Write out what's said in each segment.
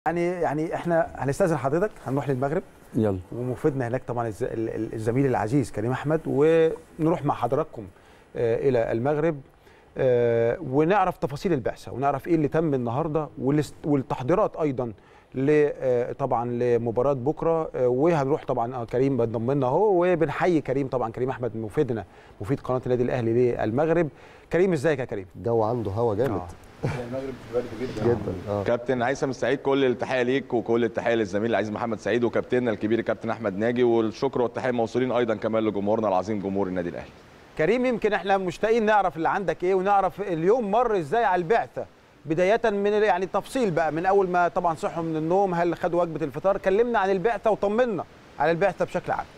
يعني يعني احنا هنستاذن حضرتك هنروح للمغرب يلا ومفيدنا هناك طبعا الز- ال- ال- الزميل العزيز كريم احمد ونروح مع حضراتكم آه، الى المغرب آه، ونعرف تفاصيل البعثه ونعرف ايه اللي تم النهارده والاست- والتحضيرات ايضا ل آه، طبعا لمباراه بكره آه، وهنروح طبعا آه، كريم بنضم لنا اهو وبنحيي كريم طبعا كريم احمد مفيدنا مفيد قناه النادي الاهلي للمغرب كريم ازيك يا كريم الجو عنده هوا جامد آه. المغرب برد جدا جدا اه كابتن هيثم السعيد كل التحيه ليك وكل التحيه للزميل العزيز محمد سعيد وكابتننا الكبير كابتن احمد ناجي والشكر والتحيه موصولين ايضا كمان لجمهورنا العظيم جمهور النادي الاهلي كريم يمكن احنا مشتاقين نعرف اللي عندك ايه ونعرف اليوم مر ازاي على البعثه بدايه من ال- يعني التفصيل بقى من اول ما طبعا صحوا من النوم هل خدوا وجبه الفطار كلمنا عن البعثه وطمنا على البعثه بشكل عام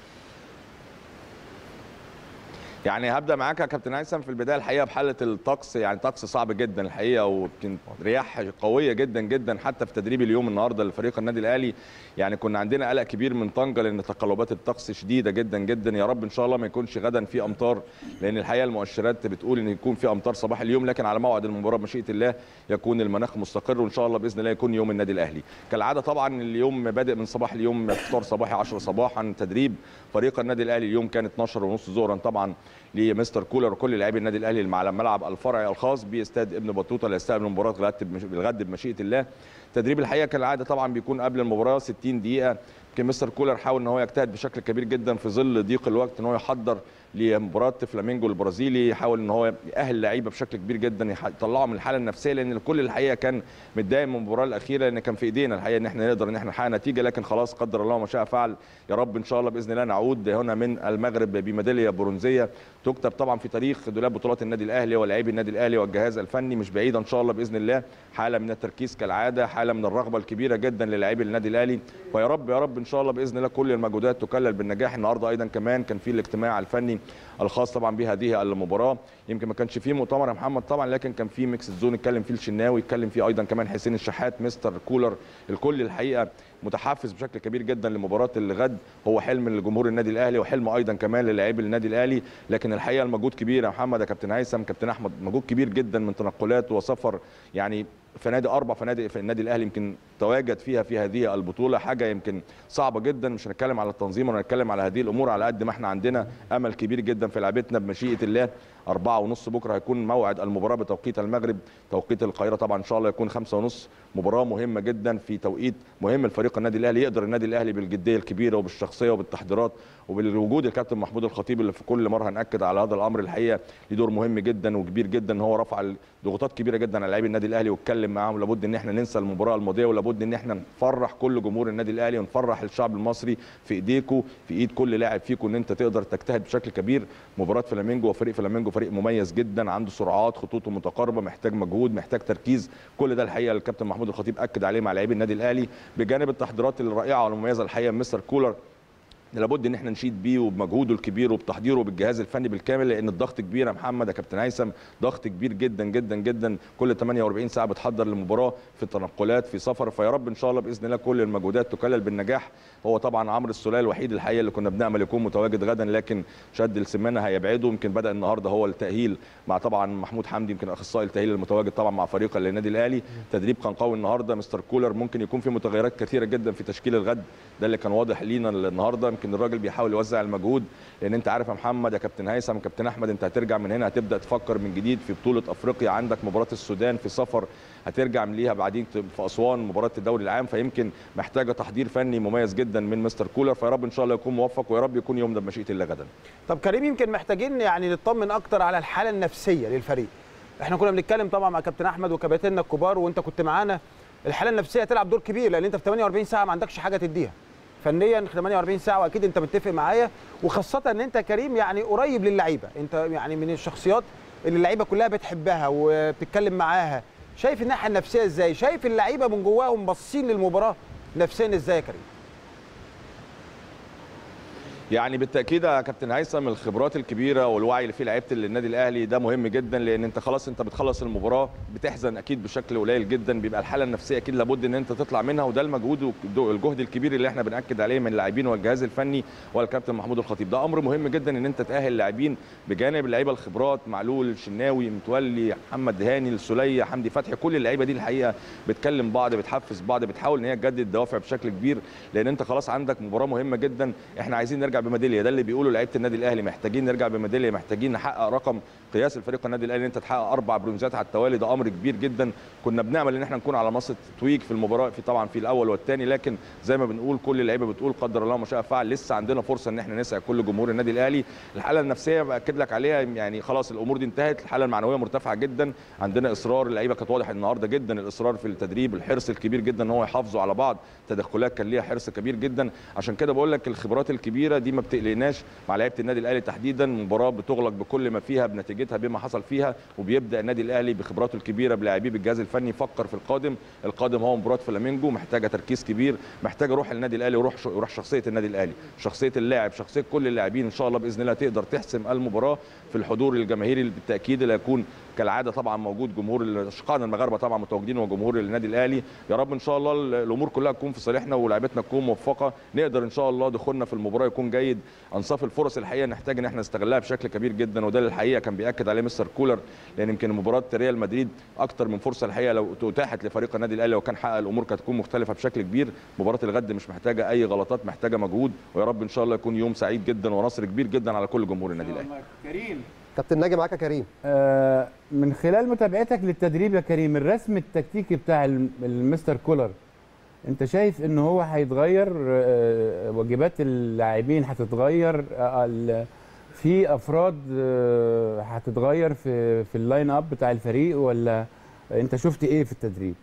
يعني هبدا معاك يا كابتن هيثم في البدايه الحقيقه بحاله الطقس يعني طقس صعب جدا الحقيقه ويمكن رياح قويه جدا جدا حتى في تدريب اليوم النهارده لفريق النادي الاهلي يعني كنا عندنا قلق كبير من طنجه لان تقلبات الطقس شديده جدا جدا يا رب ان شاء الله ما يكونش غدا في امطار لان الحقيقه المؤشرات بتقول ان يكون في امطار صباح اليوم لكن على موعد المباراه بمشيئه الله يكون المناخ مستقر وان شاء الله باذن الله يكون يوم النادي الاهلي كالعاده طبعا اليوم بادئ من صباح اليوم فطار صباحي 10 صباحا تدريب فريق النادي الاهلي اليوم كان 12 ونص ظهرا طبعا لمستر كولر وكل لاعبي النادي الاهلي على الملعب الفرعي الخاص باستاد ابن بطوطه اللي هيستقبل المباراه غد بالغد بمشيئه الله تدريب الحقيقه كالعاده طبعا بيكون قبل المباراه 60 دقيقه يمكن مستر كولر حاول ان هو يجتهد بشكل كبير جدا في ظل ضيق الوقت ان هو يحضر لمباراه فلامينجو البرازيلي يحاول ان هو يأهل اللعيبه بشكل كبير جدا يح- يطلعهم من الحاله النفسيه لان الكل الحقيقه كان متضايق من المباراه الاخيره لان كان في ايدينا الحقيقه ان احنا نقدر ان احنا نحقق نتيجه لكن خلاص قدر الله ما شاء فعل يا رب ان شاء الله باذن الله نعود هنا من المغرب بميداليه برونزيه تكتب طبعا في تاريخ دولاب بطولات النادي الاهلي ولاعبي النادي الاهلي والجهاز الفني مش بعيده ان شاء الله باذن الله حاله من التركيز كالعاده حاله من الرغبه الكبيره جدا للاعبي النادي الاهلي فيا رب يا رب ان شاء الله باذن الله كل المجهودات تكلل بالنجاح النهارده ايضا كمان كان في الاجتماع الفني الخاص طبعا بهذه المباراه يمكن ما كانش فيه مؤتمر يا محمد طبعا لكن كان في ميكس زون اتكلم فيه الشناوي اتكلم فيه ايضا كمان حسين الشحات مستر كولر الكل الحقيقه متحفز بشكل كبير جدا لمباراه الغد هو حلم لجمهور النادي الاهلي وحلم ايضا كمان للاعبي النادي الاهلي لكن الحقيقه المجهود كبير يا محمد يا كابتن هيثم كابتن احمد مجهود كبير جدا من تنقلات وسفر يعني فنادق اربع فنادق في النادي الاهلي يمكن تواجد فيها في هذه البطوله حاجه يمكن صعبه جدا مش هنتكلم على التنظيم ولا هنتكلم على هذه الامور على قد ما احنا عندنا امل كبير جدا في لعبتنا بمشيئه الله أربعة ونص بكرة هيكون موعد المباراة بتوقيت المغرب توقيت القاهرة طبعا إن شاء الله يكون خمسة ونص مباراة مهمة جدا في توقيت مهم لفريق النادي الأهلي يقدر النادي الأهلي بالجدية الكبيرة وبالشخصية وبالتحضيرات وبالوجود الكابتن محمود الخطيب اللي في كل مرة هنأكد على هذا الأمر الحقيقة ليه دور مهم جدا وكبير جدا إن هو رفع ضغوطات كبيرة جدا على لاعبي النادي الأهلي واتكلم معاهم لابد إن احنا ننسى المباراة الماضية ولابد إن احنا نفرح كل جمهور النادي الأهلي ونفرح الشعب المصري في إيديكم في إيد كل لاعب فيكم إن أنت تقدر تجتهد بشكل كبير مباراة فلامينجو وفريق فلامينجو فريق مميز جدا عنده سرعات خطوطه متقاربه محتاج مجهود محتاج تركيز كل ده الحقيقه الكابتن محمود الخطيب اكد عليه مع لاعبي النادي الاهلي بجانب التحضيرات الرائعه والمميزه الحقيقه من مستر كولر لابد ان احنا نشيد بيه وبمجهوده الكبير وبتحضيره بالجهاز الفني بالكامل لان الضغط كبير يا محمد يا كابتن هيثم ضغط كبير جدا جدا جدا كل 48 ساعه بتحضر للمباراه في تنقلات في سفر فيا رب ان شاء الله باذن الله كل المجهودات تكلل بالنجاح هو طبعا عمرو السوليه الوحيد الحقيقه اللي كنا بنامل يكون متواجد غدا لكن شد السمانه هيبعده يمكن بدا النهارده هو التاهيل مع طبعا محمود حمدي يمكن اخصائي التاهيل المتواجد طبعا مع فريق النادي الاهلي تدريب كان قوي النهارده مستر كولر ممكن يكون في متغيرات كثيره جدا في تشكيل الغد ده اللي كان واضح لينا النهارده يمكن الراجل بيحاول يوزع المجهود لان انت عارف يا محمد يا كابتن هيثم كابتن احمد انت هترجع من هنا هتبدا تفكر من جديد في بطوله افريقيا عندك مباراه السودان في سفر هترجع من ليها بعدين في اسوان مباراه الدوري العام فيمكن محتاجه تحضير فني مميز جدا من مستر كولر فيا رب ان شاء الله يكون موفق ويا رب يكون يوم ده بمشيئه الله غدا طب كريم يمكن محتاجين يعني نطمن اكتر على الحاله النفسيه للفريق احنا كنا بنتكلم طبعا مع كابتن احمد وكباتننا الكبار وانت كنت معانا الحاله النفسيه هتلعب دور كبير لان انت في 48 ساعه ما عندكش حاجه تديها فنيا 48 ساعه واكيد انت متفق معايا وخاصه ان انت كريم يعني قريب للعيبه انت يعني من الشخصيات اللي اللعيبه كلها بتحبها وبتتكلم معاها شايف الناحيه النفسيه ازاي شايف اللعيبه من جواهم باصين للمباراه نفسيا ازاي يا كريم يعني بالتاكيد يا كابتن هيثم الخبرات الكبيره والوعي اللي فيه لعيبه النادي الاهلي ده مهم جدا لان انت خلاص انت بتخلص المباراه بتحزن اكيد بشكل قليل جدا بيبقى الحاله النفسيه اكيد لابد ان انت تطلع منها وده المجهود والجهد الكبير اللي احنا بناكد عليه من اللاعبين والجهاز الفني والكابتن محمود الخطيب ده امر مهم جدا ان انت تاهل لاعبين بجانب اللعيبه الخبرات معلول الشناوي متولي محمد هاني السليه حمدي فتحي كل اللعيبه دي الحقيقه بتكلم بعض بتحفز بعض بتحاول ان هي تجدد الدوافع بشكل كبير لان انت خلاص عندك مباراه مهمه جدا احنا عايزين نرجع بميداليه ده اللي بيقولوا لعيبه النادي الاهلي محتاجين نرجع بميداليه محتاجين نحقق رقم قياس الفريق النادي الاهلي ان انت تحقق اربع برونزات على التوالي ده امر كبير جدا كنا بنعمل ان احنا نكون على مصر تويج في المباراه في طبعا في الاول والثاني لكن زي ما بنقول كل اللعيبه بتقول قدر الله ما شاء فعل لسه عندنا فرصه ان احنا نسعد كل جمهور النادي الاهلي الحاله النفسيه باكد لك عليها يعني خلاص الامور دي انتهت الحاله المعنويه مرتفعه جدا عندنا اصرار اللعيبه كانت واضح النهارده جدا الاصرار في التدريب الحرص الكبير جدا ان هو يحافظوا على بعض تدخلات كان ليها حرص كبير جدا عشان كده بقول لك الخبرات الكبيره دي ما بتقلقناش مع لعيبه النادي الاهلي تحديدا مباراه بتغلق بكل ما فيها بنتيجتها بما حصل فيها وبيبدا النادي الاهلي بخبراته الكبيره بلاعبيه بالجهاز الفني يفكر في القادم القادم هو مباراه فلامينجو محتاجه تركيز كبير محتاجه روح النادي الاهلي وروح روح شخصيه النادي الاهلي شخصيه اللاعب شخصيه كل اللاعبين ان شاء الله باذن الله تقدر تحسم المباراه في الحضور الجماهيري بالتاكيد اللي هيكون كالعاده طبعا موجود جمهور اشقائنا المغاربه طبعا متواجدين وجمهور النادي الاهلي يا رب ان شاء الله الامور كلها تكون في صالحنا ولاعيبتنا تكون موفقه نقدر ان شاء الله دخولنا في المباراه يكون جيد انصاف الفرص الحقيقه نحتاج ان احنا نستغلها بشكل كبير جدا وده الحقيقه كان بياكد عليه مستر كولر لان يمكن مباراه ريال مدريد اكتر من فرصه الحقيقه لو اتاحت لفريق النادي الاهلي وكان حقق الامور كانت تكون مختلفه بشكل كبير مباراه الغد مش محتاجه اي غلطات محتاجه مجهود ويا رب ان شاء الله يكون يوم سعيد جدا ونصر كبير جدا على كل جمهور النادي الاهلي كريم كابتن ناجي معاك يا كريم آه من خلال متابعتك للتدريب يا كريم الرسم التكتيكي بتاع المستر كولر انت شايف ان هو هيتغير آه واجبات اللاعبين هتتغير آه في افراد آه هتتغير في في اللاين اب بتاع الفريق ولا انت شفت ايه في التدريب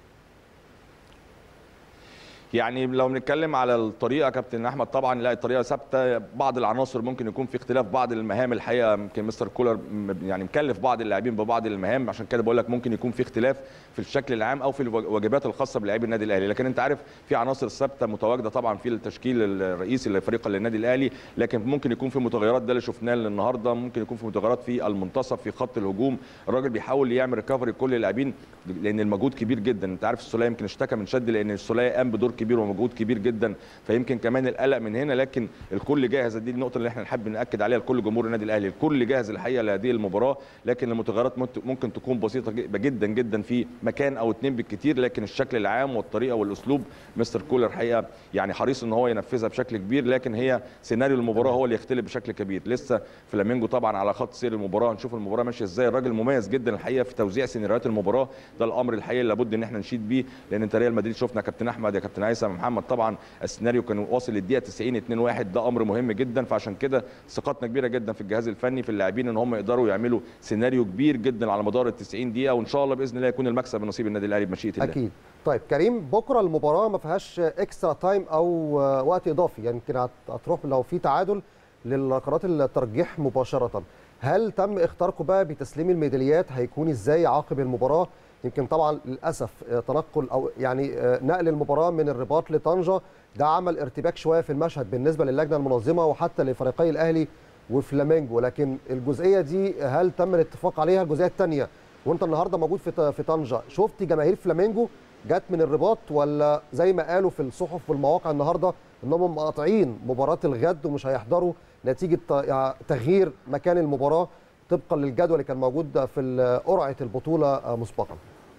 يعني لو بنتكلم على الطريقه يا كابتن احمد طبعا لا الطريقه ثابته بعض العناصر ممكن يكون في اختلاف بعض المهام الحقيقه يمكن مستر كولر يعني مكلف بعض اللاعبين ببعض المهام عشان كده بقول لك ممكن يكون في اختلاف في الشكل العام او في الواجبات الخاصه بلاعبي النادي الاهلي لكن انت عارف في عناصر ثابته متواجده طبعا في التشكيل الرئيسي لفريق النادي الاهلي لكن ممكن يكون في متغيرات ده اللي شفناه النهارده ممكن يكون في متغيرات في المنتصف في خط الهجوم الراجل بيحاول يعمل ريكفري كل اللاعبين لان المجهود كبير جدا انت عارف السوليه يمكن اشتكى من شد لان السوليه قام بدور كبير ومجهود كبير جدا فيمكن كمان القلق من هنا لكن الكل جاهز دي النقطه اللي احنا نحب ناكد عليها لكل جمهور النادي الاهلي الكل جاهز الحقيقه لهذه المباراه لكن المتغيرات ممكن تكون بسيطه جدا جدا في مكان او اثنين بالكثير لكن الشكل العام والطريقه والاسلوب مستر كولر الحقيقه يعني حريص ان هو ينفذها بشكل كبير لكن هي سيناريو المباراه هو اللي يختلف بشكل كبير لسه فلامينجو طبعا على خط سير المباراه نشوف المباراه ماشيه ازاي الراجل مميز جدا الحقيقه في توزيع سيناريوهات المباراه ده الامر الحقيقي لابد ان احنا نشيد بيه لان انت ريال مدريد شفنا كابتن احمد يا كابتن هيثم محمد طبعا السيناريو كان واصل للدقيقه 90 2 1 ده امر مهم جدا فعشان كده ثقتنا كبيره جدا في الجهاز الفني في اللاعبين ان هم يقدروا يعملوا سيناريو كبير جدا على مدار ال 90 دقيقه وان شاء الله باذن الله يكون المكسب نصيب النادي الاهلي بمشيئه الله اكيد طيب كريم بكره المباراه ما فيهاش اكسترا تايم او وقت اضافي يعني يمكن هتروح لو في تعادل للقرارات الترجيح مباشره هل تم اختاركم بقى بتسليم الميداليات هيكون ازاي عقب المباراه يمكن طبعا للاسف تنقل او يعني نقل المباراه من الرباط لطنجه ده عمل ارتباك شويه في المشهد بالنسبه للجنه المنظمه وحتى لفريقي الاهلي وفلامينجو لكن الجزئيه دي هل تم الاتفاق عليها الجزئيه الثانيه وانت النهارده موجود في في طنجه شفت جماهير فلامينجو جت من الرباط ولا زي ما قالوا في الصحف والمواقع النهارده انهم مقاطعين مباراه الغد ومش هيحضروا نتيجه تغيير مكان المباراه طبقا للجدول اللي كان موجود في قرعه البطوله مسبقا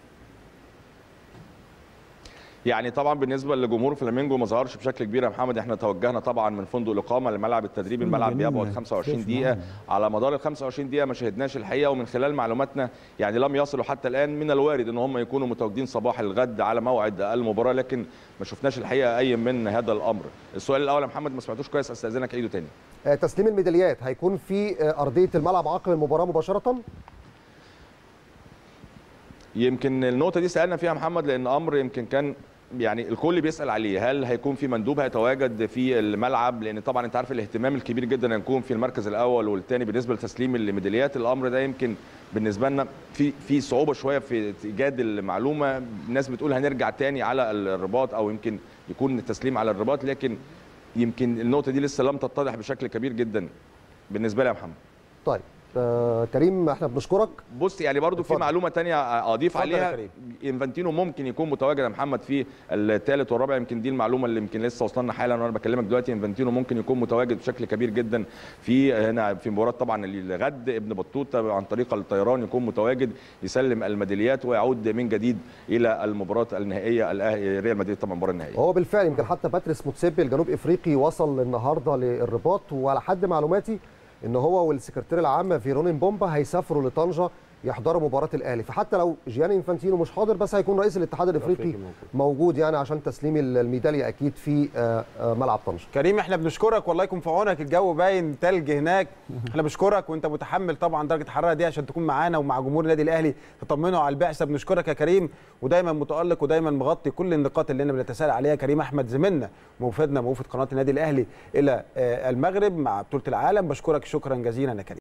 يعني طبعا بالنسبه لجمهور فلامينجو ما ظهرش بشكل كبير يا محمد احنا توجهنا طبعا من فندق الاقامه لملعب التدريب الملعب بيبعد 25 دقيقه على مدار ال 25 دقيقه ما شهدناش الحقيقه ومن خلال معلوماتنا يعني لم يصلوا حتى الان من الوارد ان هم يكونوا متواجدين صباح الغد على موعد المباراه لكن ما شفناش الحقيقه اي من هذا الامر السؤال الاول يا محمد ما سمعتوش كويس استاذنك عيده تاني تسليم الميداليات هيكون في ارضيه الملعب عقب المباراه مباشره يمكن النقطه دي سالنا فيها محمد لان امر يمكن كان يعني الكل بيسال عليه هل هيكون في مندوب هيتواجد في الملعب لان طبعا انت عارف الاهتمام الكبير جدا هيكون في المركز الاول والثاني بالنسبه لتسليم الميداليات الامر ده يمكن بالنسبه لنا في في صعوبه شويه في ايجاد المعلومه الناس بتقول هنرجع تاني على الرباط او يمكن يكون التسليم على الرباط لكن يمكن النقطه دي لسه لم تتضح بشكل كبير جدا بالنسبه لي يا محمد طيب آه كريم احنا بنشكرك بص يعني برضو في اتفضل. معلومه تانية اضيف اتفضل يا عليها كريم. انفانتينو ممكن يكون متواجد يا محمد في الثالث والرابع يمكن دي المعلومه اللي يمكن لسه وصلنا حالا وانا بكلمك دلوقتي انفانتينو ممكن يكون متواجد بشكل كبير جدا في هنا في مباراه طبعا الغد ابن بطوطه عن طريق الطيران يكون متواجد يسلم الميداليات ويعود من جديد الى المباراه النهائيه الأهلي- ريال مدريد طبعا المباراه النهائيه هو بالفعل يمكن حتى باتريس موتسيبي الجنوب افريقي وصل النهارده للرباط وعلى حد معلوماتي ان هو والسكرتير العام فيرونين بومبا هيسافروا لطنجه يحضروا مباراه الاهلي فحتى لو جياني انفانتينو مش حاضر بس هيكون رئيس الاتحاد الافريقي موجود يعني عشان تسليم الميداليه اكيد في آه، آه، ملعب طنجه كريم احنا بنشكرك والله يكون في عونك الجو باين تلج هناك احنا بنشكرك وانت متحمل طبعا درجه الحراره دي عشان تكون معانا ومع جمهور النادي الاهلي تطمنوا على البعثه بنشكرك يا كريم ودايما متالق ودايما مغطي كل النقاط اللي احنا بنتساءل عليها كريم احمد زميلنا موفدنا موفد قناه النادي الاهلي الى آه، المغرب مع بطوله العالم بشكرك شكرا جزيلا يا كريم